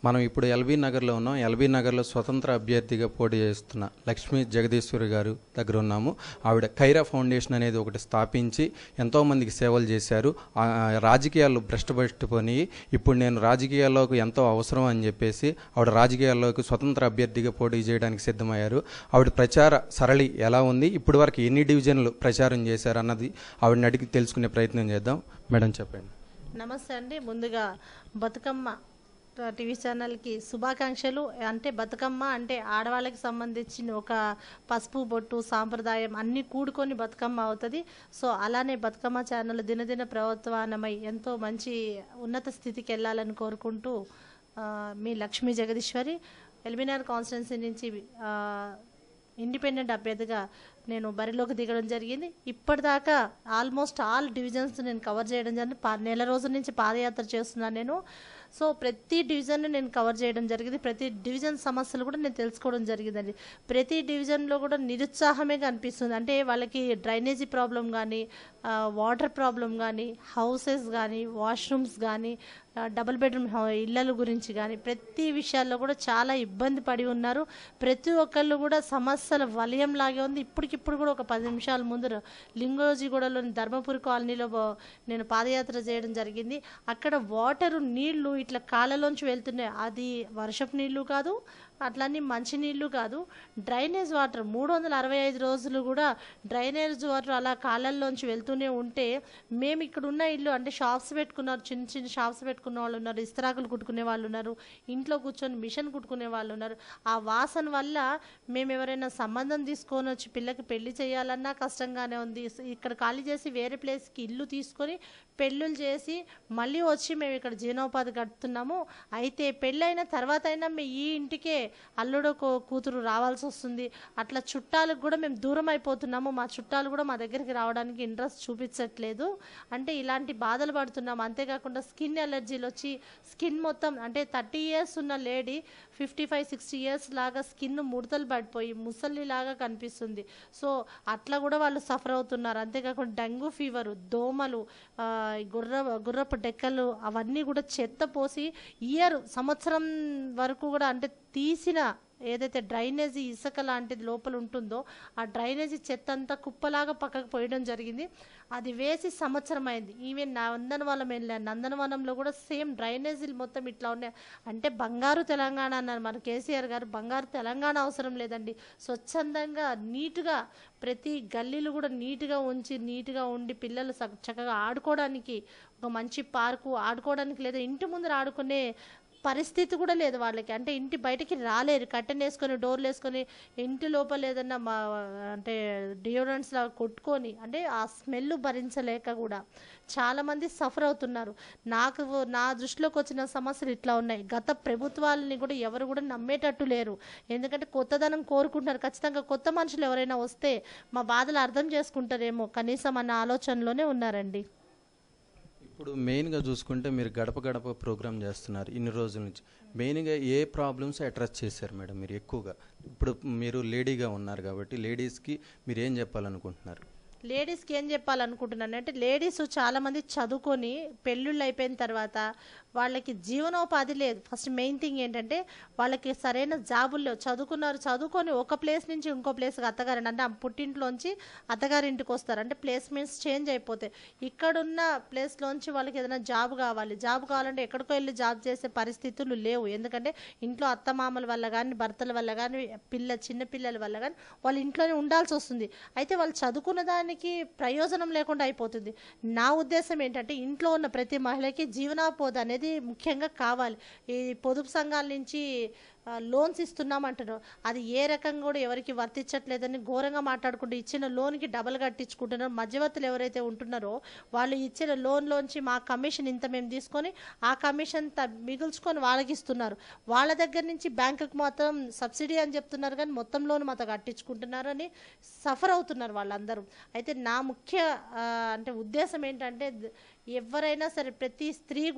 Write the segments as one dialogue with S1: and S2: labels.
S1: మనం ఇప్పుడు ఎల్బీ నగర్లో ఉన్నాం ఎల్బీ నగర్లో స్వతంత్ర అభ్యర్థిగా పోటీ చేస్తున్న లక్ష్మీ జగదీశ్వరి గారు దగ్గర ఉన్నాము ఆవిడ ఖైరా ఫౌండేషన్ అనేది ఒకటి స్థాపించి ఎంతోమందికి సేవలు చేశారు ఆ, రాజకీయాల్లో భ్రష్టపట్టుకొని ఇప్పుడు నేను రాజకీయాల్లోకి ఎంతో అవసరం అని చెప్పేసి ఆవిడ రాజకీయాల్లోకి స్వతంత్ర అభ్యర్థిగా పోటీ చేయడానికి సిద్ధమయ్యారు ఆవిడ ప్రచార సరళి ఎలా ఉంది ఇప్పటి వరకు ఎన్ని డివిజన్లు ప్రచారం చేశారు అన్నది ఆవిడని అడిగి తెలుసుకునే ప్రయత్నం చేద్దాం మేడం చెప్పండి
S2: నమస్తే అండి ముందుగా బతుకమ్మ టీవీ ఛానల్కి శుభాకాంక్షలు అంటే బతుకమ్మ అంటే ఆడవాళ్ళకి సంబంధించిన ఒక పసుపు బొట్టు సాంప్రదాయం అన్నీ కూడుకొని బతుకమ్మ అవుతుంది సో అలానే బతుకమ్మ ఛానల్ దినదిన ప్రవర్తమానమై ఎంతో మంచి ఉన్నత స్థితికి వెళ్ళాలని కోరుకుంటూ ఆ, మీ లక్ష్మీ జగదీశ్వరి ఎల్బినార్ కాన్స్టిట్యున్సీ నుంచి ఆ, ఇండిపెండెంట్ అభ్యర్థిగా నేను బరిలోకి దిగడం జరిగింది ఇప్పటిదాకా ఆల్మోస్ట్ ఆల్ డివిజన్స్ నేను కవర్ చేయడం జరిగింది పా నెల రోజుల నుంచి పాదయాత్ర చేస్తున్నాను నేను సో ప్రతి డివిజన్ నేను కవర్ చేయడం జరిగింది ప్రతి డివిజన్ సమస్యలు కూడా నేను తెలుసుకోవడం జరిగిందండి ప్రతి డివిజన్లో కూడా నిరుత్సాహమే కనిపిస్తుంది అంటే వాళ్ళకి డ్రైనేజీ ప్రాబ్లం కానీ వాటర్ ప్రాబ్లం కానీ హౌసెస్ కానీ వాష్రూమ్స్ కానీ డబుల్ బెడ్రూమ్ ఇళ్ళల గురించి కానీ ప్రతి విషయాల్లో కూడా చాలా ఇబ్బంది పడి ఉన్నారు ప్రతి ఒక్కళ్ళు కూడా సమస్యల వలయం లాగే ఉంది ఇప్పటికిప్పుడు కూడా ఒక పది నిమిషాల ముందు లింగోజిగూడలోని ధర్మపురి కాలనీలో బో- నేను పాదయాత్ర చేయడం జరిగింది అక్కడ వాటర్ నీళ్లు ఇట్లా కాళ్ళలోంచి వెళ్తున్నాయి అది వర్షపు నీళ్లు కాదు అట్లన్నీ మంచి నీళ్లు కాదు డ్రైనేజ్ వాటర్ మూడు వందల అరవై ఐదు రోజులు కూడా డ్రైనేజ్ వాటర్ అలా కాళ్ళల్లోంచి వెళ్తూనే ఉంటే మేము ఇక్కడ ఉన్న ఇల్లు అంటే షాప్స్ పెట్టుకున్నారు చిన్న చిన్న షాప్స్ పెట్టుకున్న వాళ్ళు ఉన్నారు ఇస్తరాకులు కుట్టుకునే వాళ్ళు ఉన్నారు ఇంట్లో కూర్చొని మిషన్ కుట్టుకునే వాళ్ళు ఉన్నారు ఆ వాసన వల్ల మేము ఎవరైనా సంబంధం తీసుకొని వచ్చి పిల్లకి పెళ్లి చేయాలన్నా కష్టంగానే ఉంది ఇక్కడ ఖాళీ చేసి వేరే ప్లేస్కి ఇల్లు తీసుకొని పెళ్ళిళ్ళు చేసి మళ్ళీ వచ్చి మేము ఇక్కడ జీవనోపాధి గడుపుతున్నాము అయితే పెళ్ళైన తర్వాత అయినా మీ ఈ ఇంటికే అల్లుడు కూ- కూతురు రావాల్సి వస్తుంది అట్లా చుట్టాలకు కూడా మేము దూరం అయిపోతున్నాము మా చుట్టాలు కూడా మా దగ్గరికి రావడానికి ఇంట్రెస్ట్ చూపించట్లేదు అంటే ఇలాంటి బాధలు పడుతున్నాము అంతేకాకుండా స్కిన్ ఎలర్జీలు వచ్చి స్కిన్ మొత్తం అంటే థర్టీ ఇయర్స్ ఉన్న lady fifty five sixty years లాగా స్కిన్ ముడతలు పడిపోయి ముసలి లాగా కనిపిస్తుంది సో అట్లా కూడా వాళ్ళు సఫర్ అవుతున్నారు అంతేకాకుండా డెంగ్యూ ఫీవర్ దోమలు ఆ, గుర్ర గుర్రపు డెక్కలు అవన్నీ కూడా చెత్త పోసి ఇయర్ సంవత్సరం వరకు కూడా అంటే తీసిన ఏదైతే డ్రైనేజీ ఇసుక లాంటిది లోపల ఉంటుందో ఆ డ్రైనేజీ చెత్త అంతా కుప్పలాగా పక్కకు పోయడం జరిగింది అది వేసి సంవత్సరం అయింది ఈవెన్ నందనవనం వెళ్ళాను నందనవనంలో కూడా సేమ్ డ్రైనేజీలు మొత్తం ఇట్లా ఉన్నాయి అంటే బంగారు తెలంగాణ అన్నారు మన కేసీఆర్ గారు బంగారు తెలంగాణ అవసరం లేదండి స్వచ్ఛందంగా నీట్గా ప్రతి గల్లీలు కూడా నీట్గా ఉంచి నీట్గా ఉండి పిల్లలు చక్క- చక్కగా ఆడుకోవడానికి ఒక మంచి పార్కు ఆడుకోవడానికి లేదా ఇంటి ముందర ఆడుకునే పరిస్థితి కూడా లేదు వాళ్ళకి అంటే ఇంటి బయటకి రాలేరు కట్టెన్ వేసుకొని డోర్లు వేసుకొని ఇంటి లోపల ఏదన్నా మా అంటే డియోడ్రెంట్స్ లాగా కొట్టుకొని అంటే ఆ స్మెల్ భరించలేక కూడా చాలామంది సఫర్ అవుతున్నారు నాకు నా దృష్టిలోకి వచ్చిన సమస్యలు ఇట్లా ఉన్నాయి గత ప్రభుత్వాలని కూడా ఎవరు కూడా నమ్మేటట్టు లేరు ఎందుకంటే కొత్తదనం కోరుకుంటున్నారు ఖచ్చితంగా కొత్త మనుషులు ఎవరైనా వస్తే మా బాధలు అర్థం చేసుకుంటారేమో కనీసం అన్న ఆలోచనలోనే ఉన్నారండి
S1: ఇప్పుడు మెయిన్గా చూసుకుంటే మీరు గడప గడప ప్రోగ్రామ్ చేస్తున్నారు ఇన్ని రోజుల నుంచి మెయిన్గా ఏ ప్రాబ్లమ్స్ అడ్రస్ చేశారు మేడం మీరు ఎక్కువగా ఇప్పుడు మీరు లేడీగా ఉన్నారు కాబట్టి లేడీస్కి మీరు ఏం చెప్పాలనుకుంటున్నారు
S2: లేడీస్కి ఏం చెప్పాలనుకుంటున్నాను అంటే లేడీస్ చాలామంది చదువుకొని పెళ్ళిళ్ళు అయిపోయిన తర్వాత వాళ్ళకి జీవనోపాధి లేదు ఫస్ట్ మెయిన్ థింగ్ ఏంటంటే వాళ్ళకి సరైన జాబులు లేవు చదువుకున్నారు చదువుకొని ఒక ప్లేస్ నుంచి ఇంకో ప్లేస్కి అత్తగారి అంటే ఆ పుట్టింట్లోంచి అత్తగారింటికి వస్తారు అంటే ప్లేస్మెంట్స్ చేంజ్ అయిపోతాయి ఇక్కడున్న ప్లేస్లోంచి వాళ్ళకి ఏదైనా జాబ్ కావాలి జాబ్ కావాలంటే ఎక్కడికో వెళ్ళి జాబ్ చేసే పరిస్థితులు లేవు ఎందుకంటే ఇంట్లో అత్తమామల వల్ల కానీ భర్తల వల్ల కానీ పిల్ల చిన్న పిల్లల వల్ల కానీ వాళ్ళు ఇంట్లోనే ఉండాల్సి వస్తుంది అయితే వాళ్ళు చదువుకున్న దానికి ప్రయోజనం లేకుండా అయిపోతుంది నా ఉద్దేశం ఏంటంటే ఇంట్లో ఉన్న ప్రతి మహిళకి జీవనోపాధి అనేది ముఖ్యంగా కావాలి ఈ పొదుపు సంఘాల నుంచి ఆ, లోన్స్ ఇస్తున్నామంటున్నారు అది ఏ రకంగా కూడా ఎవరికి వర్తించట్లేదని ఘోరంగా మాట్లాడుకుంటూ ఇచ్చిన లోన్కి డబల్ కట్టించుకుంటున్నారు మధ్యవర్తులు ఎవరైతే ఉంటున్నారో వాళ్ళు ఇచ్చిన లోన్లోంచి మా కమిషన్ ఇంత మేము తీసుకొని ఆ కమిషన్ త- మిగుల్చుకొని వాళ్ళకి ఇస్తున్నారు వాళ్ళ దగ్గర నుంచి బ్యాంకుకి మాత్రం సబ్సిడీ అని చెప్తున్నారు కానీ మొత్తం లోన్ మాతో కట్టించుకుంటున్నారు అని సఫర్ అవుతున్నారు వాళ్ళందరూ అయితే నా ముఖ్య ఆ, అంటే ఉద్దేశం ఏంటంటే ద- ఎవరైనా సరే ప్రతి స్త్రీ కూడా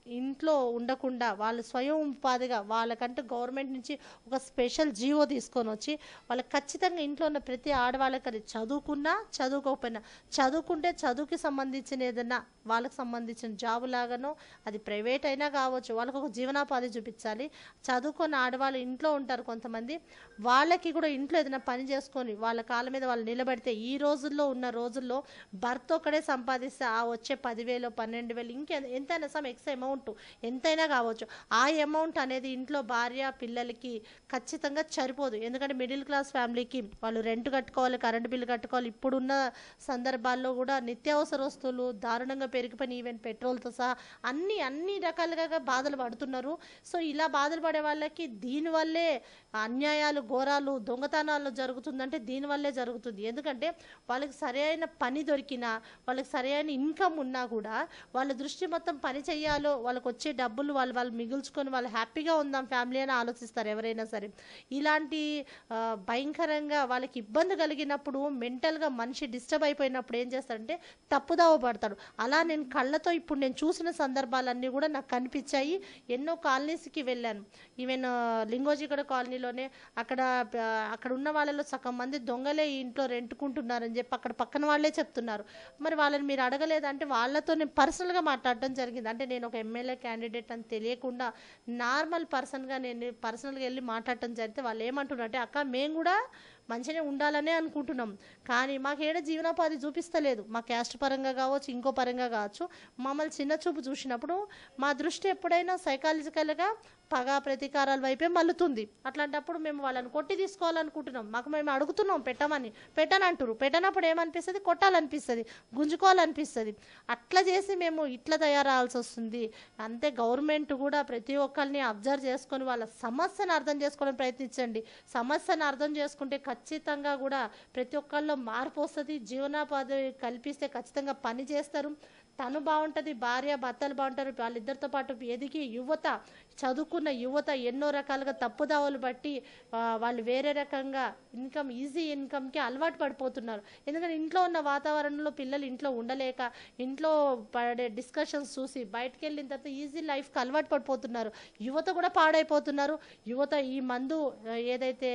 S2: ఇంట్లో ఉండకుండా వాళ్ళు స్వయం ఉపాధిగా వాళ్ళకంటూ గవర్నమెంట్ నుంచి ఒక స్పెషల్ జీవో తీసుకొని వచ్చి వాళ్ళకి ఖచ్చితంగా ఇంట్లో ఉన్న ప్రతి ఆడవాళ్ళకి అది చదువుకున్నా చదువుకోకపోయినా చదువుకుంటే చదువుకి సంబంధించిన ఏదైనా వాళ్ళకి సంబంధించిన జాబు లాగానో అది ప్రైవేట్ అయినా కావచ్చు వాళ్ళకి ఒక జీవనోపాధి చూపించాలి చదువుకొని ఆడవాళ్ళు ఇంట్లో ఉంటారు కొంతమంది వాళ్ళకి కూడా ఇంట్లో ఏదైనా పని చేసుకొని వాళ్ళ కాళ్ళ మీద వాళ్ళు నిలబడితే ఈ రోజుల్లో ఉన్న రోజుల్లో భర్త ఒక్కడే సంపాదిస్తే ఆ వచ్చే పదివేలు పన్నెండు వేలు ఇంకె ఎంతైనా సమ్ ఎక్స్ అమౌంట్ ఎంతైనా కావచ్చు ఆ అమౌంట్ అనేది ఇంట్లో భార్య పిల్లలకి ఖచ్చితంగా సరిపోదు ఎందుకంటే మిడిల్ క్లాస్ ఫ్యామిలీకి వాళ్ళు రెంట్ కట్టుకోవాలి కరెంట్ బిల్లు కట్టుకోవాలి ఇప్పుడున్న సందర్భాల్లో కూడా నిత్యావసర వస్తువులు దారుణంగా పెరిగిపోయిన ఈవెన్ పెట్రోల్తో సహా అన్ని అన్ని రకాలుగా బాధలు పడుతున్నారు సో ఇలా బాధలు పడే వాళ్ళకి దీనివల్లే అన్యాయాలు ఘోరాలు దొంగతనాలు జరుగుతుందంటే దీనివల్లే జరుగుతుంది ఎందుకంటే వాళ్ళకి సరైన పని దొరికినా వాళ్ళకి సరైన ఇన్కమ్ ఉన్నా కూడా వాళ్ళ దృష్టి మొత్తం పని చెయ్యాలో వాళ్ళకి వచ్చే డబ్బులు వాళ్ళు వాళ్ళు మిగుల్చుకొని వాళ్ళు హ్యాపీగా ఉందాం ఫ్యామిలీ అని ఆలోచిస్తారు ఎవరైనా సరే ఇలాంటి ఆ, భయంకరంగా వాళ్ళకి ఇబ్బంది కలిగినప్పుడు మెంటల్గా మనిషి డిస్టర్బ్ అయిపోయినప్పుడు ఏం చేస్తాడంటే తప్పుదావ పడతాడు అలా నేను కళ్ళతో ఇప్పుడు నేను చూసిన సందర్భాలన్నీ కూడా నాకు కనిపించాయి ఎన్నో కాలనీస్కి వెళ్ళాను ఈవెన్ లింగోజిగడ కాలనీలోనే అక్కడ ఆ, అక్కడ ఉన్న వాళ్ళలో సగం మంది దొంగలే ఈ ఇంట్లో రెంటుకుంటున్నారని చెప్పి అక్కడ పక్కన వాళ్ళే చెప్తున్నారు మరి వాళ్ళని మీరు అడగలేదంటే వాళ్ళతో నేను పర్సనల్గా మాట్లాడటం జరిగింది అంటే నేను ఒక ఎమ్మెల్యే క్యాండిడేట్ అని తెలియకుండా నార్మల్ పర్సన్గా నేను పర్సనల్గా వెళ్ళి మాట్లాడటం జరిగితే వాళ్ళు ఏమంటున్నారు అంటే అక్క మేము కూడా మంచిగానే ఉండాలనే అనుకుంటున్నాం కానీ మాకేడ జీవనోపాధి చూపిస్తలేదు మా క్యాస్ట్ పరంగా కావచ్చు ఇంకో పరంగా కావచ్చు మమ్మల్ని చిన్న చూపు చూసినప్పుడు మా దృష్టి ఎప్పుడైనా సైకాలజికల్గా పగ ప్రతీకారాల వైపే మల్లుతుంది అట్లాంటప్పుడు మేము వాళ్ళని కొట్టి తీసుకోవాలనుకుంటున్నాం మాకు మేము అడుగుతున్నాం పెట్టమని పెట్టనంటారు పెట్టనప్పుడు ఏమనిపిస్తుంది కొట్టాలనిపిస్తుంది గుంజుకోవాలనిపిస్తుంది అట్లా చేసి మేము ఇట్లా తయారవాల్సి వస్తుంది అంతే గవర్నమెంట్ కూడా ప్రతి ఒక్కరిని అబ్జర్వ్ చేసుకొని వాళ్ళ సమస్యను అర్థం చేసుకోవడం ప్రయత్నించండి సమస్యను అర్థం చేసుకుంటే ఖచ్చితంగా కూడా ప్రతి ఒక్కరిలో మార్పు వస్తుంది జీవనోపాధి కల్పిస్తే ఖచ్చితంగా పని చేస్తారు తను బాగుంటుంది భార్య భర్తలు బాగుంటారు వాళ్ళిద్దరితో పాటు ఎదిగి యువత చదువుకున్న యువత ఎన్నో రకాలుగా తప్పుదావలు బట్టి ఆ, వాళ్ళు వేరే రకంగా ఇన్కమ్ ఈజీ ఇన్కమ్కి అలవాటు పడిపోతున్నారు ఎందుకంటే ఇంట్లో ఉన్న వాతావరణంలో పిల్లలు ఇంట్లో ఉండలేక ఇంట్లో పడే డిస్కషన్స్ చూసి బయటకు వెళ్ళిన తర్వాత ఈజీ లైఫ్కి అలవాటు పడిపోతున్నారు యువత కూడా పాడైపోతున్నారు యువత ఈ మందు ఆ, ఏదైతే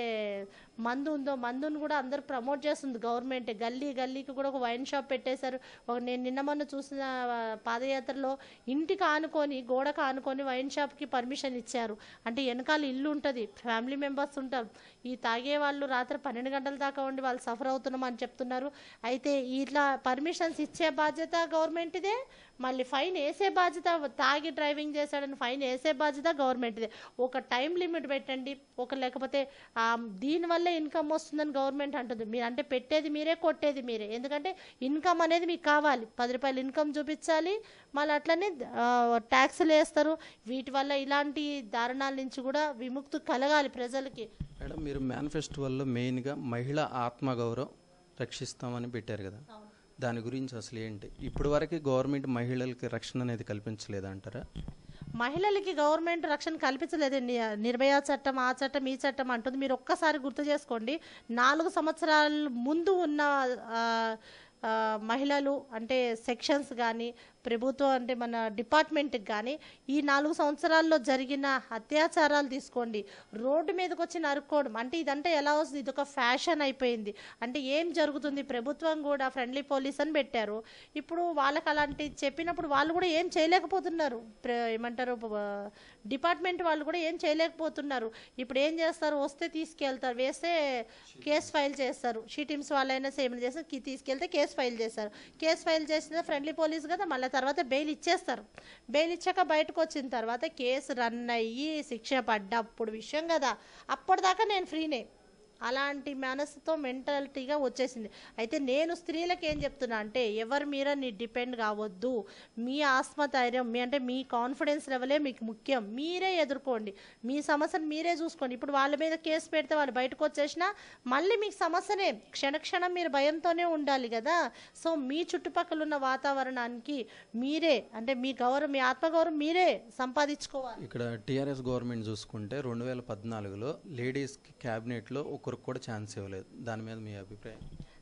S2: మందు ఉందో మందును కూడా అందరూ ప్రమోట్ చేస్తుంది గవర్నమెంట్ గల్లీ గల్లీకి కూడా ఒక వైన్ షాప్ పెట్టేశారు ఒక నేను నిన్న మొన్న చూసిన ఆ, పాదయాత్రలో ఇంటికి ఆనుకొని గోడకు ఆనుకొని వైన్ షాప్కి పర్మిషన్ ఇచ్చారు అంటే వెనకాల ఇల్లు ఉంటుంది ఫ్యామిలీ మెంబర్స్ ఉంటారు ఈ తాగే వాళ్ళు రాత్రి పన్నెండు గంటల దాకా ఉండి వాళ్ళు సఫర్ అవుతున్నాం అని చెప్తున్నారు అయితే ఇట్లా పర్మిషన్స్ ఇచ్చే బాధ్యత గవర్నమెంట్దే మళ్ళీ ఫైన్ వేసే బాధ్యత తాగి డ్రైవింగ్ చేశాడని ఫైన్ వేసే బాధ్యత గవర్నమెంట్దే ఒక టైం లిమిట్ పెట్టండి ఒక లేకపోతే ఆ, దీనివల్లే ఇన్కమ్ వస్తుందని గవర్నమెంట్ అంటుంది మీరు అంటే పెట్టేది మీరే కొట్టేది మీరే ఎందుకంటే ఇన్కమ్ అనేది మీకు కావాలి పది రూపాయలు ఇన్కమ్ చూపించాలి మళ్ళీ అట్లనే ట్యాక్సులు వేస్తారు వీటి వల్ల ఇలాంటి దారుణాల నుంచి కూడా విముక్తి కలగాలి ప్రజలకి
S1: మేడం మీరు మేనిఫెస్టివల్లో మెయిన్గా మహిళ ఆత్మగౌరవం రక్షిస్తామని పెట్టారు కదా దాని గురించి అసలు ఏంటి ఇప్పటి వరకు గవర్నమెంట్ మహిళలకి రక్షణ అనేది కల్పించలేదంటారా
S2: మహిళలకి గవర్నమెంట్ రక్షణ కల్పించలేదండి నిర్భయ చట్టం ఆ చట్టం ఈ చట్టం అంటుంది మీరు ఒక్కసారి గుర్తు చేసుకోండి నాలుగు సంవత్సరాల ముందు ఉన్న ఆ, ఆ, మహిళలు అంటే సెక్షన్స్ కానీ ప్రభుత్వం అంటే మన డిపార్ట్మెంట్కి కానీ ఈ నాలుగు సంవత్సరాల్లో జరిగిన అత్యాచారాలు తీసుకోండి రోడ్డు మీదకి వచ్చి నరుక్కోవడం అంటే ఇదంటే ఎలా వస్తుంది ఇది ఒక ఫ్యాషన్ అయిపోయింది అంటే ఏం జరుగుతుంది ప్రభుత్వం కూడా ఫ్రెండ్లీ పోలీస్ అని పెట్టారు ఇప్పుడు వాళ్ళకి అలాంటి చెప్పినప్పుడు వాళ్ళు కూడా ఏం చేయలేకపోతున్నారు ప్ర- ఏమంటారు ఆ, డిపార్ట్మెంట్ వాళ్ళు కూడా ఏం చేయలేకపోతున్నారు ఇప్పుడు ఏం చేస్తారు వస్తే తీసుకెళ్తారు వేస్తే కేసు ఫైల్ చేస్తారు షీ టీమ్స్ వాళ్ళైనా సేమ్ చేస్తే కి- తీసుకెళ్తే కేసు ఫైల్ చేస్తారు కేసు ఫైల్ చేసిన ఫ్రెండ్లీ పోలీస్ కదా మళ్ళీ తర్వాత బెయిల్ ఇచ్చేస్తారు బెయిల్ ఇచ్చాక బయటకు వచ్చిన తర్వాత కేసు రన్ అయ్యి శిక్ష పడ్డప్పుడు విషయం కదా అప్పటిదాకా నేను ఫ్రీనే అలాంటి మనసుతో మెంటాలిటీగా వచ్చేసింది అయితే నేను స్త్రీలకు ఏం చెప్తున్నా అంటే ఎవరి మీద నీ డిపెండ్ కావద్దు మీ ఆత్మధైర్యం మీ అంటే మీ కాన్ఫిడెన్స్ లెవెలే మీకు ముఖ్యం మీరే ఎదుర్కోండి మీ సమస్యను మీరే చూసుకోండి ఇప్పుడు వాళ్ళ మీద కేసు పెడితే వాళ్ళు బయటకు వచ్చేసినా మళ్ళీ మీకు సమస్యనే క్షణక్షణం మీరు భయంతోనే ఉండాలి కదా సో మీ చుట్టుపక్కల ఉన్న వాతావరణానికి మీరే అంటే మీ గౌరవం మీ ఆత్మగౌరవం మీరే సంపాదించుకోవాలి
S1: ఇక్కడ టీఆర్ఎస్ గవర్నమెంట్ చూసుకుంటే రెండు వేల పద్నాలుగులో లేడీస్కి క్యాబినెట్లో ఒకరికి కూడా ఛాన్స్ ఇవ్వలేదు దాని మీద మీ అభిప్రాయం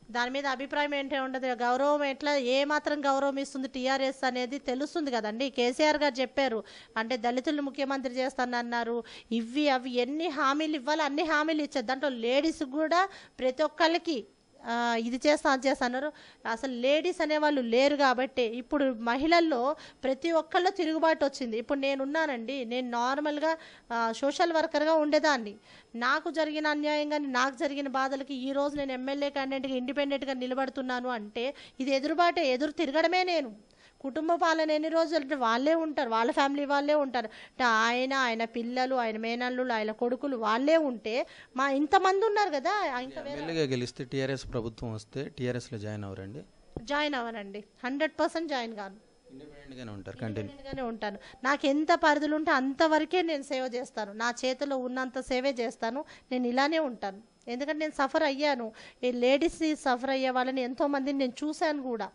S2: దాని మీద అభిప్రాయం ఏంటి ఉండదు గౌరవం ఎట్లా ఏ మాత్రం గౌరవం ఇస్తుంది టీఆర్ఎస్ అనేది తెలుస్తుంది కదండి కేసీఆర్ గారు చెప్పారు అంటే దళితులను ముఖ్యమంత్రి చేస్తానన్నారు ఇవి అవి ఎన్ని హామీలు ఇవ్వాలి అన్ని హామీలు ఇచ్చారు దాంట్లో లేడీస్ కూడా ప్రతి ఒక్కళ్ళకి ఆ, ఇది చేస్తా అది చేస్తా అన్నారు అసలు లేడీస్ అనేవాళ్ళు లేరు కాబట్టి ఇప్పుడు మహిళల్లో ప్రతి ఒక్కళ్ళు తిరుగుబాటు వచ్చింది ఇప్పుడు నేనున్నానండి నేను నార్మల్గా సోషల్ వర్కర్గా ఉండేదాన్ని నాకు జరిగిన అన్యాయం కానీ నాకు జరిగిన బాధలకి ఈ రోజు నేను ఎమ్మెల్యే క్యాండిడేట్గా ఇండిపెండెంట్గా నిలబడుతున్నాను అంటే ఇది ఎదురుబాటే ఎదురు తిరగడమే నేను కుటుంబ పాలన ఎన్ని రోజులు అంటే వాళ్ళే ఉంటారు వాళ్ళ ఫ్యామిలీ వాళ్ళే ఉంటారు అంటే ఆయన ఆయన పిల్లలు ఆయన మేనల్లులు ఆయన కొడుకులు వాళ్ళే ఉంటే మా ఇంతమంది ఉన్నారు కదా ఇంకా వేరే
S1: ఎమ్మెల్యేగా గెలిస్తే టీఆర్ఎస్ ప్రభుత్వం వస్తే టీఆర్ఎస్లో జాయిన్ అవరండి
S2: జాయిన్ అవ్వనండి హండ్రెడ్ పర్సెంట్ జాయిన్ కాను
S1: ఇండిపెండెంట్గానే ఉంటారు కంటిన్యూ
S2: గానే ఉంటాను నాకు ఎంత పరిధులు ఉంటే అంతవరకే నేను సేవ చేస్తాను నా చేతిలో ఉన్నంత సేవే చేస్తాను నేను ఇలానే ఉంటాను ఎందుకంటే నేను సఫర్ అయ్యాను ఈ లేడీస్ సఫర్ అయ్యే వాళ్ళని ఎంతో మందిని నేను చూశాను కూడా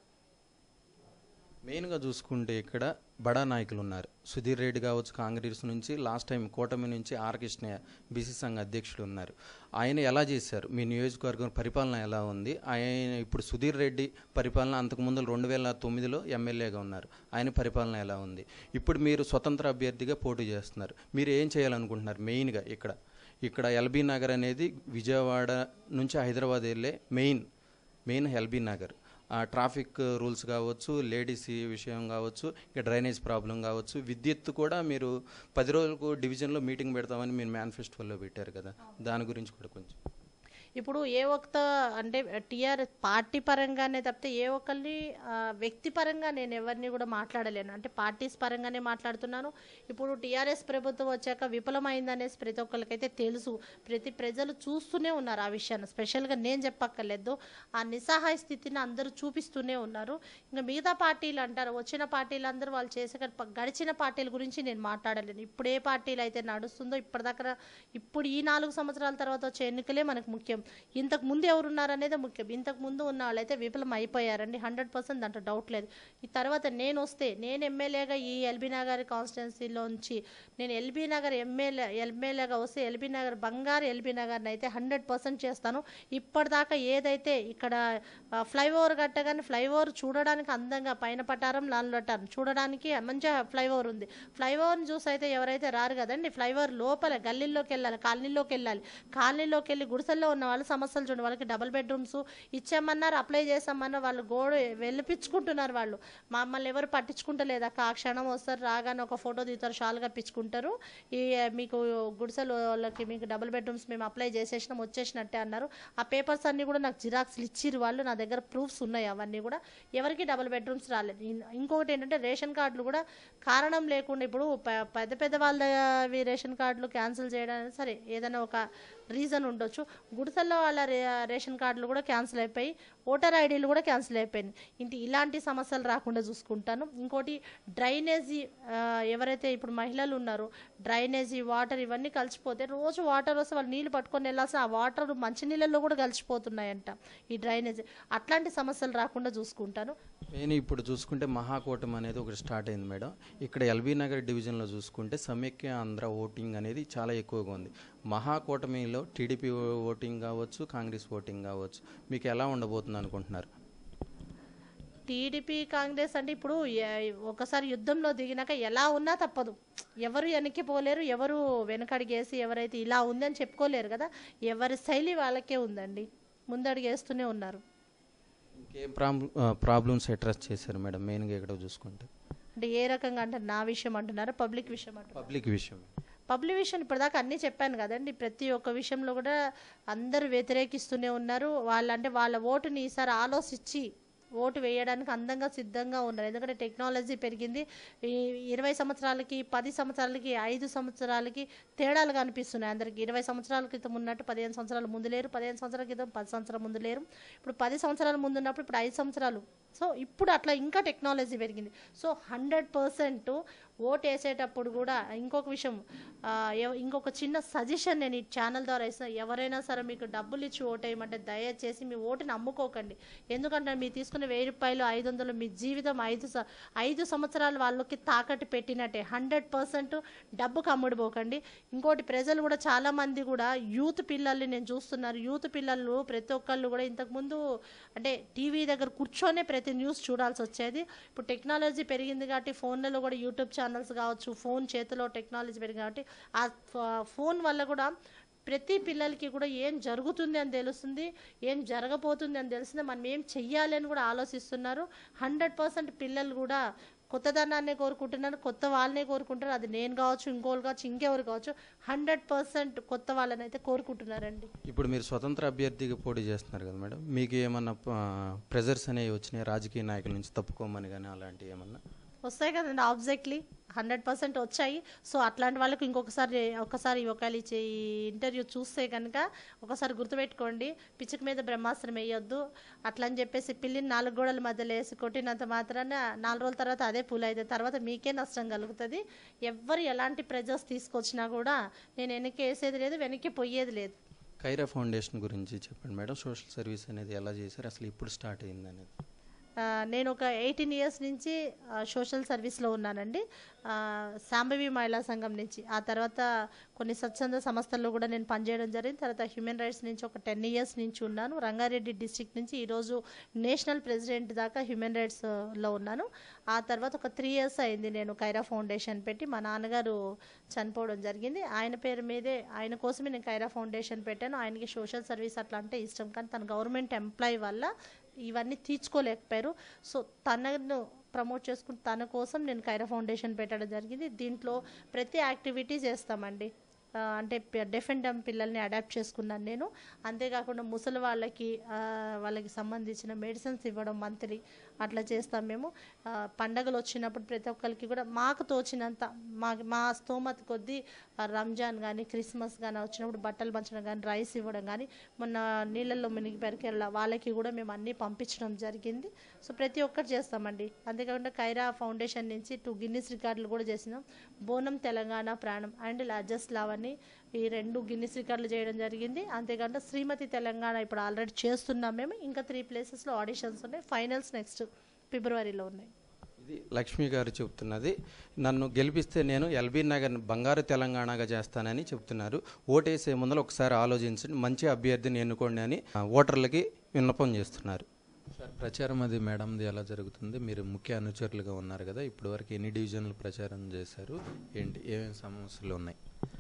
S1: మెయిన్గా చూసుకుంటే ఇక్కడ బడా నాయకులు ఉన్నారు సుధీర్ రెడ్డి కావచ్చు కాంగ్రెస్ నుంచి లాస్ట్ టైం కూటమి నుంచి ఆర్ కృష్ణయ్య బీసీ సంఘ అధ్యక్షుడు ఉన్నారు ఆయన ఎలా చేశారు మీ నియోజకవర్గం పరిపాలన ఎలా ఉంది ఆయన ఇప్పుడు సుధీర్ రెడ్డి పరిపాలన అంతకుముందు రెండు వేల తొమ్మిదిలో ఎమ్మెల్యేగా ఉన్నారు ఆయన పరిపాలన ఎలా ఉంది ఇప్పుడు మీరు స్వతంత్ర అభ్యర్థిగా పోటీ చేస్తున్నారు మీరు ఏం చేయాలనుకుంటున్నారు మెయిన్గా ఇక్కడ ఇక్కడ ఎల్బీ నగర్ అనేది విజయవాడ నుంచి హైదరాబాద్ వెళ్ళే మెయిన్ మెయిన్ ఎల్బీ నగర్ ఆ ట్రాఫిక్ రూల్స్ కావచ్చు లేడీస్ విషయం కావచ్చు ఇక డ్రైనేజ్ ప్రాబ్లం కావచ్చు విద్యుత్ కూడా మీరు పది రోజులకు డివిజన్లో మీటింగ్ పెడతామని మీరు మేనిఫెస్టోలో పెట్టారు కదా దాని గురించి కూడా కొంచెం
S2: ఇప్పుడు ఏ ఒక్క అంటే టీఆర్ఎస్ పార్టీ పరంగానే తప్పితే ఏ ఒక్కరిని ఆ, వ్యక్తి పరంగా నేను ఎవరిని కూడా మాట్లాడలేను అంటే పార్టీస్ పరంగానే మాట్లాడుతున్నాను ఇప్పుడు టీఆర్ఎస్ ప్రభుత్వం వచ్చాక విఫలమైందనేసి ప్రతి ఒక్కరికైతే తెలుసు ప్రతి ప్రజలు చూస్తూనే ఉన్నారు ఆ విషయాన్ని స్పెషల్గా నేను చెప్పక్కర్లేదు ఆ నిస్సహాయ స్థితిని అందరూ చూపిస్తూనే ఉన్నారు ఇంకా మిగతా పార్టీలు అంటారు వచ్చిన పార్టీలు అందరూ వాళ్ళు చేసే కానీ ప- గడిచిన పార్టీల గురించి నేను మాట్లాడలేను ఇప్పుడు ఏ పార్టీలు అయితే నడుస్తుందో ఇప్పటిదాకా ఇప్పుడు ఈ నాలుగు సంవత్సరాల తర్వాత వచ్చే ఎన్నికలే మనకు ముఖ్యం ఇంతకు ముందు ఎవరు ఉన్నారనేది ముఖ్యం ఇంతకు ముందు ఉన్న వాళ్ళైతే విఫలం అయిపోయారండి హండ్రెడ్ పర్సెంట్ దాంట్లో డౌట్ లేదు ఈ తర్వాత నేను వస్తే నేను ఎమ్మెల్యేగా ఈ ఎల్బీ నగర్ కాన్స్టిట్యున్సీలోంచి నేను ఎల్బీ నగర్ ఎమ్మెల్యే ఎమ్మెల్యేగా వస్తే ఎల్బీ నగర్ బంగారు ఎల్బీ నగర్ని అయితే హండ్రెడ్ పర్సెంట్ చేస్తాను ఇప్పటిదాకా ఏదైతే ఇక్కడ ఆ, ఫ్లైఓవర్ కట్టగానే ఫ్లైఓవర్ చూడడానికి అందంగా పైన పటారం లాల్ పటారం చూడడానికి మంచిగా ఫ్లైఓవర్ ఉంది ఫ్లైఓవర్ని చూసి అయితే ఎవరైతే రారు కదండి ఫ్లైఓవర్ లోపల గల్లీల్లోకి వెళ్ళాలి కాలనీలోకి వెళ్ళాలి కాలనీలోకి వెళ్ళి గుడిసెల్లో ఉన్న వాళ్ళ సమస్యలు చూడండి వాళ్ళకి డబుల్ బెడ్రూమ్స్ ఇచ్చామన్నారు అప్లై చేసామన్నారు వాళ్ళు గోడ వెళ్ళిపించుకుంటున్నారు వాళ్ళు మమ్మల్ని ఎవరు పట్టించుకుంటలేదు అక్క ఆ క్షణం వస్తారు రాగానే ఒక ఫోటో దిగుతారు షాల్ కప్పించుకుంటారు ఈ మీకు గుడిసెలు వాళ్ళకి మీకు డబుల్ బెడ్రూమ్స్ మేము అప్లై చేసేసినాం వచ్చేసినట్టే అన్నారు ఆ పేపర్స్ అన్నీ కూడా నాకు జిరాక్స్లు ఇచ్చిర్రు వాళ్ళు నా దగ్గర ప్రూఫ్స్ ఉన్నాయి అవన్నీ కూడా ఎవరికి డబుల్ బెడ్రూమ్స్ రాలేదు ఇన్- ఇంకొకటి ఏంటంటే రేషన్ కార్డులు కూడా కారణం లేకుండా ఇప్పుడు ప- పెద్ద పెద్ద వాళ్ళవి రేషన్ కార్డులు క్యాన్సిల్ చేయడానికి సరే ఏదైనా ఒక రీజన్ ఉండొచ్చు గుడిసెల్లో వాళ్ళ రే రేషన్ కార్డులు కూడా క్యాన్సిల్ అయిపోయి ఓటర్ ఐడీలు కూడా క్యాన్సిల్ అయిపోయినాయి ఇంటి ఇలాంటి సమస్యలు రాకుండా చూసుకుంటాను ఇంకోటి డ్రైనేజీ ఆ, ఎవరైతే ఇప్పుడు మహిళలు ఉన్నారో డ్రైనేజీ వాటర్ ఇవన్నీ కలిసిపోతే రోజు వాటర్ వస్తే వాళ్ళు నీళ్ళు పట్టుకొని వెళ్ళాల్సిన ఆ వాటర్ మంచినీళ్ళల్లో కూడా కలిసిపోతున్నాయంట ఈ డ్రైనేజీ అట్లాంటి సమస్యలు రాకుండా చూసుకుంటాను
S1: నేను ఇప్పుడు చూసుకుంటే మహాకూటమి అనేది ఒకటి స్టార్ట్ అయింది మేడం ఇక్కడ ఎల్బీ నగర్ డివిజన్లో చూసుకుంటే సమైక్య ఆంధ్ర ఓటింగ్ అనేది చాలా ఎక్కువగా ఉంది మహాకూటమిలో టీడీపీ ఓటింగ్ కావచ్చు కాంగ్రెస్ ఓటింగ్ కావచ్చు మీకు ఎలా ఉండబోతుంది అనుకుంటున్నారు
S2: టీడీపీ కాంగ్రెస్ అంటే ఇప్పుడు ఎ- ఒకసారి యుద్ధంలో దిగినాక ఎలా ఉన్నా తప్పదు ఎవరు వెనక్కి పోలేరు ఎవరు వెనకడిగేసి ఎవరైతే ఇలా ఉందని చెప్పుకోలేరు కదా ఎవరి శైలి వాళ్ళకే ఉందండి ముందడుగేస్తూనే ఉన్నారు
S1: ఇంకేం ప్రాబ్లం ప్రాబ్లమ్స్ అడ్రస్ చేశారు మేడం మెయిన్గా ఇక్కడ చూసుకుంటే
S2: అంటే ఏ రకంగా అంటే నా విషయం అంటున్నారా పబ్లిక్ విషయం అంటున్నారా
S1: పబ్లిక్ విషయం
S2: పబ్లిక్ విషయం ఇప్పటిదాకా అన్నీ చెప్పాను కదండి ప్రతి ఒక్క విషయంలో కూడా అందరూ వ్యతిరేకిస్తూనే ఉన్నారు వాళ్ళంటే వాళ్ళ ఓటుని ఈసారి ఆలోచించి ఓటు వేయడానికి అందంగా సిద్ధంగా ఉన్నారు ఎందుకంటే టెక్నాలజీ పెరిగింది ఈ ఇరవై సంవత్సరాలకి పది సంవత్సరాలకి ఐదు సంవత్సరాలకి తేడాలు కనిపిస్తున్నాయి అందరికి ఇరవై సంవత్సరాల క్రితం ఉన్నట్టు పదిహేను సంవత్సరాల ముందు లేరు పదిహేను సంవత్సరాల క్రితం పది సంవత్సరాల ముందు లేరు ఇప్పుడు పది సంవత్సరాల ముందు ఉన్నప్పుడు ఇప్పుడు ఐదు సంవత్సరాలు సో ఇప్పుడు అట్లా ఇంకా టెక్నాలజీ పెరిగింది సో హండ్రెడ్ పర్సెంట్ ఓట్ వేసేటప్పుడు కూడా ఇంకొక విషయం ఆ, ఎవ- ఇంకొక చిన్న సజెషన్ నేను ఈ ఛానల్ ద్వారా ఇస్తాను ఎవరైనా సరే మీకు డబ్బులు ఇచ్చి ఓటు వేయమంటే దయచేసి మీ ఓటుని అమ్ముకోకండి ఎందుకంటే మీరు తీసుకున్న వెయ్యి రూపాయలు ఐదు వందలు మీ జీవితం ఐదు స- ఐదు సంవత్సరాలు వాళ్ళకి తాకట్టు పెట్టినట్టే హండ్రెడ్ పర్సెంట్ డబ్బుకు అమ్ముడుపోకండి ఇంకోటి ప్రజలు కూడా చాలా మంది కూడా యూత్ పిల్లల్ని నేను చూస్తున్నారు యూత్ పిల్లలు ప్రతి ఒక్కళ్ళు కూడా ఇంతకుముందు అంటే టీవీ దగ్గర కూర్చొనే ప్రతి న్యూస్ చూడాల్సి వచ్చేది ఇప్పుడు టెక్నాలజీ పెరిగింది కాబట్టి ఫోన్లలో కూడా యూట్యూబ్ ఛానల్స్ కావచ్చు ఫోన్ చేతిలో టెక్నాలజీ పెరిగింది కాబట్టి ఆ ఫ- ఫోన్ వల్ల కూడా ప్రతి పిల్లలకి కూడా ఏం జరుగుతుంది అని తెలుస్తుంది ఏం జరగబోతుంది అని తెలుస్తుంది మనం ఏం చెయ్యాలి అని కూడా ఆలోచిస్తున్నారు హండ్రెడ్ పర్సెంట్ పిల్లలు కూడా కొత్తదనాన్నే కోరుకుంటున్నారు కొత్త వాళ్ళనే కోరుకుంటారు అది నేను కావచ్చు ఇంకోళ్ళు కావచ్చు ఇంకెవరు కావచ్చు హండ్రెడ్ పర్సెంట్ కొత్త వాళ్ళని అయితే కోరుకుంటున్నారండి
S1: ఇప్పుడు మీరు స్వతంత్ర అభ్యర్థిగా పోటీ చేస్తున్నారు కదా మేడం మీకు ఏమన్నా ప్రెజర్స్ అనేవి వచ్చినాయి రాజకీయ నాయకుల నుంచి తప్పుకోమని కానీ అలాంటివి ఏమన్నా
S2: వస్తాయి కదండి ఆబ్జెక్ట్లీ హండ్రెడ్ పర్సెంట్ వచ్చాయి సో అట్లాంటి వాళ్ళకి ఇంకొకసారి ఒకసారి ఒకవేళ ఇచ్చే ఈ ఇంటర్వ్యూ చూస్తే కనుక ఒకసారి గుర్తుపెట్టుకోండి పిచ్చుక మీద బ్రహ్మాస్త్రం వేయొద్దు అట్లా అని చెప్పేసి పిల్లిని నాలుగు గోడల మధ్యలో వేసి కొట్టినంత మాత్రాన నాలుగు రోజుల తర్వాత అదే పూలు అవుతుంది తర్వాత మీకే నష్టం కలుగుతుంది ఎవ్వరు ఎలాంటి ప్రెజర్స్ తీసుకొచ్చినా కూడా నేను వెనక్కి వేసేది లేదు వెనక్కి పోయేది లేదు
S1: ఖైరా ఫౌండేషన్ గురించి చెప్పండి మేడం సోషల్ సర్వీస్ అనేది ఎలా చేశారు అసలు ఇప్పుడు స్టార్ట్ అయింది అనేది
S2: ఆ, నేను ఒక ఎయిటీన్ ఇయర్స్ నుంచి ఆ, సోషల్ సర్వీస్లో ఉన్నానండి ఆ, శాంభవి మహిళా సంఘం నుంచి ఆ తర్వాత కొన్ని స్వచ్ఛంద సంస్థల్లో కూడా నేను పనిచేయడం జరిగింది తర్వాత హ్యూమన్ రైట్స్ నుంచి ఒక టెన్ ఇయర్స్ నుంచి ఉన్నాను రంగారెడ్డి డిస్టిక్ నుంచి ఈరోజు నేషనల్ ప్రెసిడెంట్ దాకా హ్యూమన్ రైట్స్లో ఉన్నాను ఆ తర్వాత ఒక త్రీ ఇయర్స్ అయింది నేను కైరా ఫౌండేషన్ పెట్టి మా నాన్నగారు చనిపోవడం జరిగింది ఆయన పేరు మీదే ఆయన కోసమే నేను కైరా ఫౌండేషన్ పెట్టాను ఆయనకి సోషల్ సర్వీస్ అట్లా అంటే ఇష్టం కానీ తన గవర్నమెంట్ ఎంప్లాయీ వల్ల ఇవన్నీ తీర్చుకోలేకపోయారు సో తనను ప్రమోట్ చేసుకుని తన కోసం నేను కైరా ఫౌండేషన్ పెట్టడం జరిగింది దీంట్లో ప్రతి యాక్టివిటీ చేస్తామండి ఆ, అంటే డెఫ్ అండ్ డమ్ పిల్లల్ని అడాప్ట్ చేసుకున్నాను నేను అంతేకాకుండా ముసలి వాళ్ళకి ఆ, వాళ్ళకి సంబంధించిన మెడిసిన్స్ ఇవ్వడం మంత్లీ అట్లా చేస్తాం మేము ఆ, పండగలు వచ్చినప్పుడు ప్రతి ఒక్కరికి కూడా మాకు తోచినంత మా మా స్తోమత కొద్దీ ఆ, రంజాన్ కానీ క్రిస్మస్ కానీ వచ్చినప్పుడు బట్టలు పంచడం కానీ రైస్ ఇవ్వడం కానీ మొన్న నీళ్ళల్లో మునిగిపోయారు కేరళ వాళ్ళకి కూడా మేము అన్నీ పంపించడం జరిగింది సో ప్రతి ఒక్కటి చేస్తామండి అంతేకాకుండా కైరా ఫౌండేషన్ నుంచి టూ గిన్నిస్ రికార్డులు కూడా చేసినాం బోనం తెలంగాణ ప్రాణం అండ్ లార్జెస్ట్ లావ్ అని ఈ రెండు గిన్నిస్ రికార్డులు చేయడం జరిగింది అంతేకాకుండా శ్రీమతి తెలంగాణ ఇప్పుడు ఆల్రెడీ చేస్తున్నాం మేము ఇంకా త్రీ ప్లేసెస్లో ఆడిషన్స్ ఉన్నాయి ఫైనల్స్ నెక్స్ట్ ఫిబ్రవరిలో ఉన్నాయి
S1: ఇది లక్ష్మి గారు చెప్తున్నది నన్ను గెలిపిస్తే నేను ఎల్బీ నగర్ బంగారు తెలంగాణగా చేస్తానని చెప్తున్నారు ఓటేసే ముందర ఒకసారి ఆలోచించండి మంచి అభ్యర్థిని ఎన్నుకోండి అని ఆ, ఓటర్లకి విన్నపం చేస్తున్నారు సార్ ప్రచారం అది మేడంది ఎలా జరుగుతుంది మీరు ముఖ్య అనుచరులుగా ఉన్నారు కదా ఇప్పటివరకు ఎన్ని డివిజన్లు ప్రచారం చేశారు ఏంటి ఏమేమి సమస్యలు ఉన్నాయి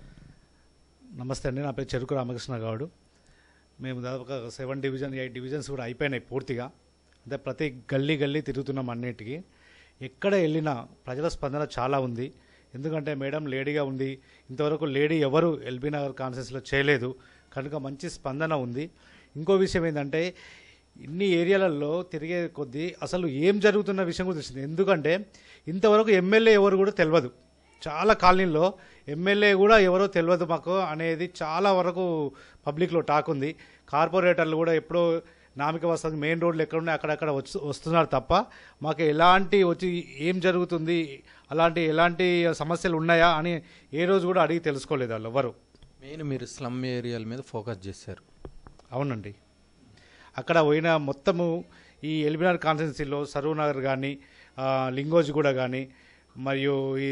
S3: నమస్తే అండి నా పేరు చెరుకు రామకృష్ణ గౌడు మేము దాదాపుగా సెవెన్ డివిజన్ ఎయిట్ డివిజన్స్ కూడా అయిపోయినాయి పూర్తిగా అంటే ప్రతి గల్లీ గల్లీ తిరుగుతున్నాం అన్నిటికీ ఎక్కడ వెళ్ళినా ప్రజల స్పందన చాలా ఉంది ఎందుకంటే మేడం లేడీగా ఉంది ఇంతవరకు లేడీ ఎవరు ఎల్బీ నగర్ కాన్ఫరెన్స్లో చేయలేదు కనుక మంచి స్పందన ఉంది ఇంకో విషయం ఏంటంటే ఇన్ని ఏరియాలలో తిరిగే కొద్దీ అసలు ఏం జరుగుతున్న విషయం కూడా తెలిసింది ఎందుకంటే ఇంతవరకు ఎమ్మెల్యే ఎవరు కూడా తెలియదు చాలా కాలనీల్లో ఎమ్మెల్యే కూడా ఎవరో తెలియదు మాకు అనేది చాలా వరకు పబ్లిక్లో టాక్ ఉంది కార్పొరేటర్లు కూడా ఎప్పుడో నామిక వస్తుంది మెయిన్ రోడ్లు ఎక్కడ ఉన్నాయి అక్కడక్కడ వచ్చి వస్తున్నారు తప్ప మాకు ఎలాంటి వచ్చి ఏం జరుగుతుంది అలాంటి ఎలాంటి సమస్యలు ఉన్నాయా అని ఏ రోజు కూడా అడిగి తెలుసుకోలేదు వాళ్ళు ఎవరు
S1: మెయిన్ మీరు స్లమ్ ఏరియాల మీద ఫోకస్ చేశారు
S3: అవునండి అక్కడ పోయిన మొత్తము ఈ ఎల్బినార్ కాన్స్టిట్యున్సీలో సరూర్ నగర్ కానీ లింగోజ్గూడ కానీ మరియు ఈ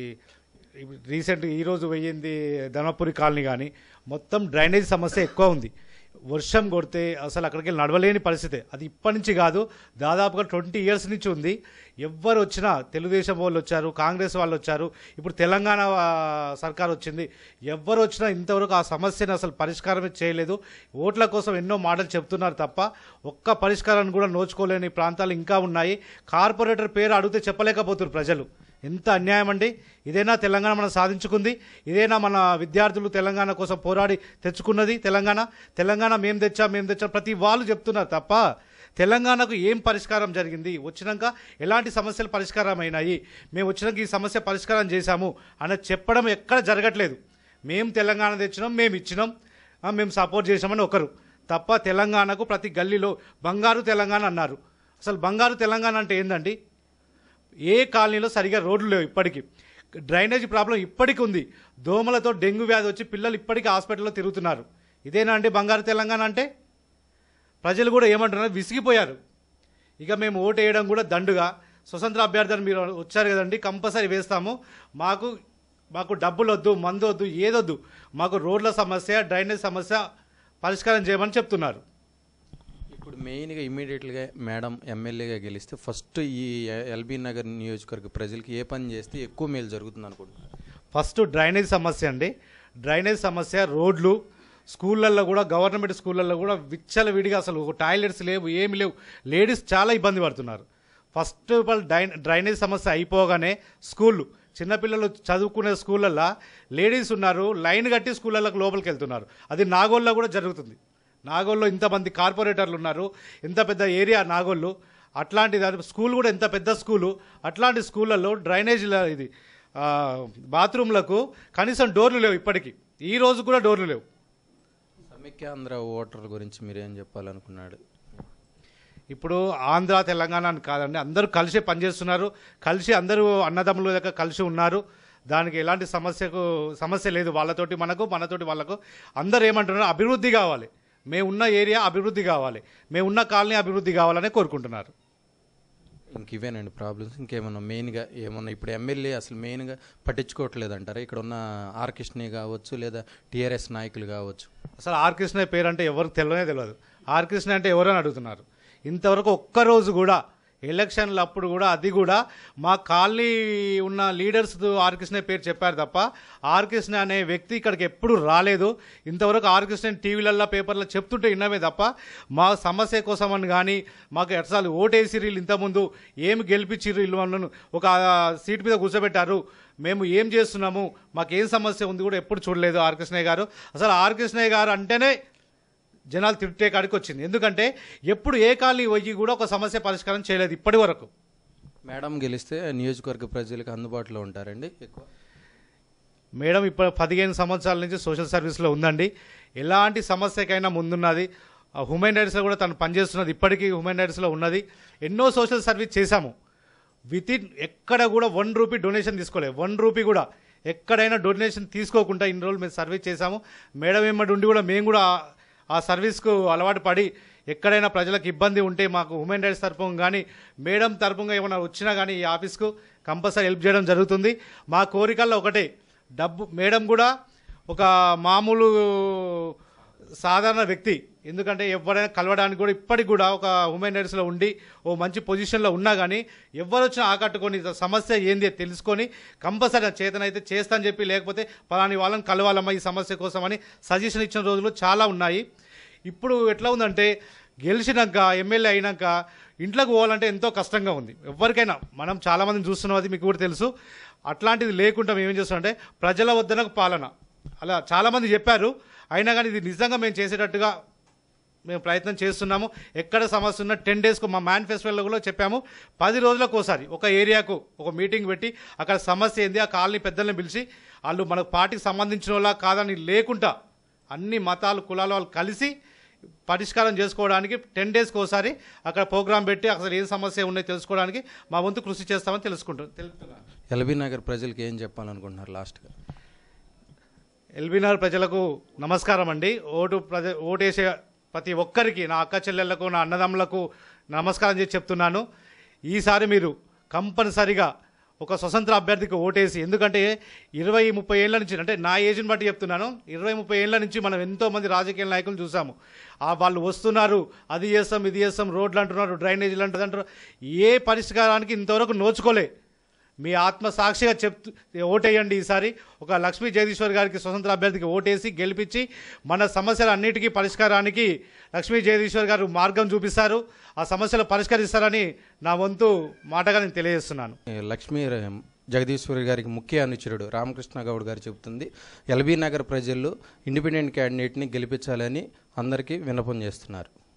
S3: రీసెంట్ ఈరోజు వెయ్యింది ధర్మపురి కాలనీ కానీ మొత్తం డ్రైనేజ్ సమస్య ఎక్కువ ఉంది వర్షం కొడితే అసలు అక్కడికి వెళ్ళి నడవలేని పరిస్థితి అది ఇప్పటి నుంచి కాదు దాదాపుగా ట్వంటీ ఇయర్స్ నుంచి ఉంది ఎవ్వరు వచ్చినా తెలుగుదేశం వాళ్ళు వచ్చారు కాంగ్రెస్ వాళ్ళు వచ్చారు ఇప్పుడు తెలంగాణ ఆ, సర్కార్ వచ్చింది ఎవ్వరు వచ్చినా ఇంతవరకు ఆ సమస్యను అసలు పరిష్కారమే చేయలేదు ఓట్ల కోసం ఎన్నో మాటలు చెప్తున్నారు తప్ప ఒక్క పరిష్కారాన్ని కూడా నోచుకోలేని ప్రాంతాలు ఇంకా ఉన్నాయి కార్పొరేటర్ పేరు అడిగితే చెప్పలేకపోతున్నారు ప్రజలు ఎంత అన్యాయం అండి ఇదేనా తెలంగాణ మనం సాధించుకుంది ఇదేనా మన విద్యార్థులు తెలంగాణ కోసం పోరాడి తెచ్చుకున్నది తెలంగాణ తెలంగాణ మేము తెచ్చాం మేము తెచ్చాం ప్రతి వాళ్ళు చెప్తున్నారు తప్ప తెలంగాణకు ఏం పరిష్కారం జరిగింది వచ్చినాక ఎలాంటి సమస్యలు పరిష్కారం అయినాయి మేము వచ్చినాక ఈ సమస్య పరిష్కారం చేశాము అని చెప్పడం ఎక్కడ జరగట్లేదు మేము తెలంగాణ తెచ్చినాం మేము ఇచ్చినాం ఆ, మేము సపోర్ట్ చేసామని ఒకరు తప్ప తెలంగాణకు ప్రతి గల్లీలో బంగారు తెలంగాణ అన్నారు అసలు బంగారు తెలంగాణ అంటే ఏందండి ఏ కాలనీలో సరిగా రోడ్లు లేవు ఇప్పటికీ డ్రైనేజ్ ప్రాబ్లం ఇప్పటికీ ఉంది దోమలతో డెంగ్యూ వ్యాధి వచ్చి పిల్లలు ఇప్పటికీ హాస్పిటల్లో తిరుగుతున్నారు ఇదేనా అండి బంగారు తెలంగాణ అంటే ప్రజలు కూడా ఏమంటున్నారు విసిగిపోయారు ఇక మేము ఓటు వేయడం కూడా దండుగా స్వతంత్ర అభ్యర్థులు మీరు వచ్చారు కదండి కంపల్సరీ వేస్తాము మాకు మాకు డబ్బులు వద్దు మందు వద్దు ఏదొద్దు మాకు రోడ్ల సమస్య డ్రైనేజ్ సమస్య పరిష్కారం చేయమని చెప్తున్నారు
S1: ఇప్పుడు మెయిన్గా ఇమీడియట్గా మేడం ఎమ్మెల్యేగా గెలిస్తే ఫస్ట్ ఈ ఎల్బీ నగర్ నియోజకవర్గ ప్రజలకి ఏ పని చేస్తే ఎక్కువ మేలు జరుగుతుంది అనుకుంటున్నారు
S3: ఫస్ట్ డ్రైనేజ్ సమస్య అండి డ్రైనేజ్ సమస్య రోడ్లు స్కూళ్ళల్లో కూడా గవర్నమెంట్ స్కూళ్ళల్లో కూడా విచ్చల విడిగా అసలు టాయిలెట్స్ లేవు ఏమి లేవు లేడీస్ చాలా ఇబ్బంది పడుతున్నారు ఫస్ట్ ఆఫ్ ఆల్ డై డ్రైనేజ్ సమస్య అయిపోగానే స్కూళ్ళు చిన్నపిల్లలు చదువుకునే స్కూళ్ళల్లో లేడీస్ ఉన్నారు లైన్ కట్టి స్కూళ్ళకి లోపలికి వెళ్తున్నారు అది నాగోల్లో కూడా జరుగుతుంది నాగోల్లో ఇంతమంది కార్పొరేటర్లు ఉన్నారు ఎంత పెద్ద ఏరియా నాగోళ్ళు అట్లాంటి దాని స్కూల్ కూడా ఎంత పెద్ద స్కూలు అట్లాంటి స్కూళ్ళల్లో డ్రైనేజీల ఇది ఆ, బాత్రూమ్లకు కనీసం డోర్లు లేవు ఇప్పటికీ ఈ రోజు కూడా డోర్లు లేవు
S1: సమైక్యాంధ్ర ఓటర్ల గురించి మీరు ఏం చెప్పాలనుకున్నాడు
S3: ఇప్పుడు ఆంధ్ర తెలంగాణ అని కాదండి అందరూ కలిసి పనిచేస్తున్నారు కలిసి అందరూ అన్నదమ్ముల దగ్గర కలిసి ఉన్నారు దానికి ఎలాంటి సమస్యకు సమస్య లేదు వాళ్ళతోటి మనకు మనతోటి వాళ్ళకు అందరూ ఏమంటున్నారు అభివృద్ధి కావాలి మేము ఉన్న ఏరియా అభివృద్ధి కావాలి మేము ఉన్న కాలనీ అభివృద్ధి కావాలని కోరుకుంటున్నారు
S1: ఇంక ఇవేనండి ప్రాబ్లమ్స్ ఇంకేమన్నా మెయిన్గా ఏమన్నా ఇప్పుడు ఎమ్మెల్యే అసలు మెయిన్గా పట్టించుకోవట్లేదు అంటారా ఇక్కడ ఉన్న ఆర్ కృష్ణ కావచ్చు లేదా టీఆర్ఎస్ నాయకులు కావచ్చు
S3: అసలు ఆర్ కృష్ణ పేరు అంటే ఎవరికి తెలియనే తెలియదు ఆర్ కృష్ణ అంటే ఎవరని అడుగుతున్నారు ఇంతవరకు ఒక్కరోజు కూడా ఎలక్షన్లు అప్పుడు కూడా అది కూడా మా కాలనీ ఉన్న లీడర్స్ ఆర్ కృష్ణ పేరు చెప్పారు తప్ప ఆర్ కృష్ణ అనే వ్యక్తి ఇక్కడికి ఎప్పుడు రాలేదు ఇంతవరకు ఆర్ కృష్ణ టీవీలల్లో పేపర్లో చెప్తుంటే విన్నమే తప్ప మా సమస్య కోసం అని కానీ మాకు ఎట్సాలు ఓటేసిర్రు వీళ్ళు ఇంతకుముందు ఏమి గెలిపించిర్రు వీళ్ళు వాళ్ళను ఒక సీట్ మీద కూర్చోబెట్టారు మేము ఏం చేస్తున్నాము మాకు ఏం సమస్య ఉంది కూడా ఎప్పుడు చూడలేదు ఆర్ కృష్ణయ్య గారు అసలు ఆర్ కృష్ణయ్య గారు అంటేనే జనాలు తిట్టే కాడికి వచ్చింది ఎందుకంటే ఎప్పుడు ఏ కాలనీ పోయి కూడా ఒక సమస్య పరిష్కారం చేయలేదు ఇప్పటి వరకు
S1: మేడం గెలిస్తే నియోజకవర్గ ప్రజలకు అందుబాటులో ఉంటారండి ఎక్కువ
S3: మేడం ఇప్పుడు పదిహేను సంవత్సరాల నుంచి సోషల్ సర్వీస్లో ఉందండి ఎలాంటి సమస్యకైనా ముందున్నది ఆ హ్యూమన్ రైట్స్లో కూడా తను పనిచేస్తున్నది ఇప్పటికీ హ్యూమన్ రైట్స్లో ఉన్నది ఎన్నో సోషల్ సర్వీస్ చేశాము విత్ ఇన్ ఎక్కడ కూడా వన్ రూపీ డొనేషన్ తీసుకోలేదు వన్ రూపీ కూడా ఎక్కడైనా డొనేషన్ తీసుకోకుండా ఇన్ని రోజులు మేము సర్వీస్ చేశాము మేడం ఏమటి ఉండి కూడా మేము కూడా ఆ- ఆ సర్వీస్కు అలవాటు పడి ఎక్కడైనా ప్రజలకు ఇబ్బంది ఉంటే మాకు హ్యూమన్ రైట్స్ తరపున కానీ మేడం తరపున ఏమైనా వచ్చినా కానీ ఈ ఆఫీస్కు కంపల్సరీ హెల్ప్ చేయడం జరుగుతుంది మా కోరికల్లో ఒకటే డబ్బు మేడం కూడా ఒక మామూలు సాధారణ వ్యక్తి ఎందుకంటే ఎవరైనా కలవడానికి కూడా ఇప్పటికి కూడా ఒక హ్యూమన్ రైట్స్లో ఉండి ఓ మంచి పొజిషన్లో ఉన్నా కానీ ఎవరు వచ్చినా ఆకట్టుకొని సమస్య ఏంది అని తెలుసుకొని కంపల్సరీ చేతనైతే చేస్తా అని చెప్పి లేకపోతే పలాని వాళ్ళని కలవాలమ్మా ఈ సమస్య కోసం అని సజెషన్ ఇచ్చిన రోజులు చాలా ఉన్నాయి ఇప్పుడు ఎట్లా ఉందంటే గెలిచినాక ఎమ్మెల్యే అయినాక ఇంట్లోకి పోవాలంటే ఎంతో కష్టంగా ఉంది ఎవరికైనా మనం చాలామందిని చూస్తున్నాం అది మీకు కూడా తెలుసు అట్లాంటిది లేకుండా మేము ఏం చేస్తున్నాం అంటే ప్రజల వద్దనకు పాలన అలా చాలామంది చెప్పారు అయినా కానీ ఇది నిజంగా మేము చేసేటట్టుగా మేము ప్రయత్నం చేస్తున్నాము ఎక్కడ సమస్య ఉన్నా టెన్ డేస్కు మా మేనిఫెస్టోలో కూడా చెప్పాము పది రోజులకు ఒకసారి ఒక ఏరియాకు ఒక మీటింగ్ పెట్టి అక్కడ సమస్య ఏంది ఆ కాలనీ పెద్దల్ని పిలిచి వాళ్ళు మనకు పార్టీకి సంబంధించిన వాళ్ళ కాదని లేకుండా అన్ని మతాలు కులాల వాళ్ళు కలిసి పరిష్కారం చేసుకోవడానికి టెన్ డేస్కి ఒకసారి అక్కడ ప్రోగ్రాం పెట్టి అసలు ఏం సమస్య ఉన్నాయో తెలుసుకోవడానికి మా వంతు కృషి చేస్తామని తెలుసుకుంటాం తెలుపుతున్నాను
S1: ఎల్బీ నగర్ ప్రజలకు ఏం చెప్పాలనుకుంటున్నారు లాస్ట్గా
S3: ఎల్బీనగర్ ప్రజలకు నమస్కారం అండి ఓటు ప్రజ ఓటేసే ప్రతి ఒక్కరికి నా అక్క చెల్లెళ్లకు నా అన్నదమ్ములకు నమస్కారం చేసి చెప్తున్నాను ఈసారి మీరు కంపల్సరిగా ఒక స్వతంత్ర అభ్యర్థికి ఓటేసి ఎందుకంటే ఇరవై ముప్పై ఏళ్ళ నుంచి అంటే నా ఏజ్ని బట్టి చెప్తున్నాను ఇరవై ముప్పై ఏళ్ళ నుంచి మనం ఎంతో మంది రాజకీయ నాయకులు చూసాము ఆ వాళ్ళు వస్తున్నారు అది చేస్తాం ఇది చేస్తాం రోడ్లు అంటున్నారు డ్రైనేజీలు అంటారు అంటారు ఏ పరిష్కారానికి ఇంతవరకు నోచుకోలే మీ ఆత్మ సాక్షిగా చెప్తూ ఓటేయండి ఈసారి ఒక లక్ష్మీ జగదీశ్వర్ గారికి స్వతంత్ర అభ్యర్థికి ఓటేసి గెలిపించి మన సమస్యల అన్నిటికీ పరిష్కారానికి లక్ష్మీ జగదీశ్వర్ గారు మార్గం చూపిస్తారు ఆ సమస్యలు పరిష్కరిస్తారని నా వంతు మాటగా నేను తెలియజేస్తున్నాను
S1: ఏ, లక్ష్మీ ర- జగదీశ్వరి గారికి ముఖ్య అనుచరుడు రామకృష్ణ గౌడ్ గారు చెబుతుంది ఎల్బీ నగర్ ప్రజలు ఇండిపెండెంట్ క్యాండిడేట్ని గెలిపించాలని అందరికీ విన్నపం చేస్తున్నారు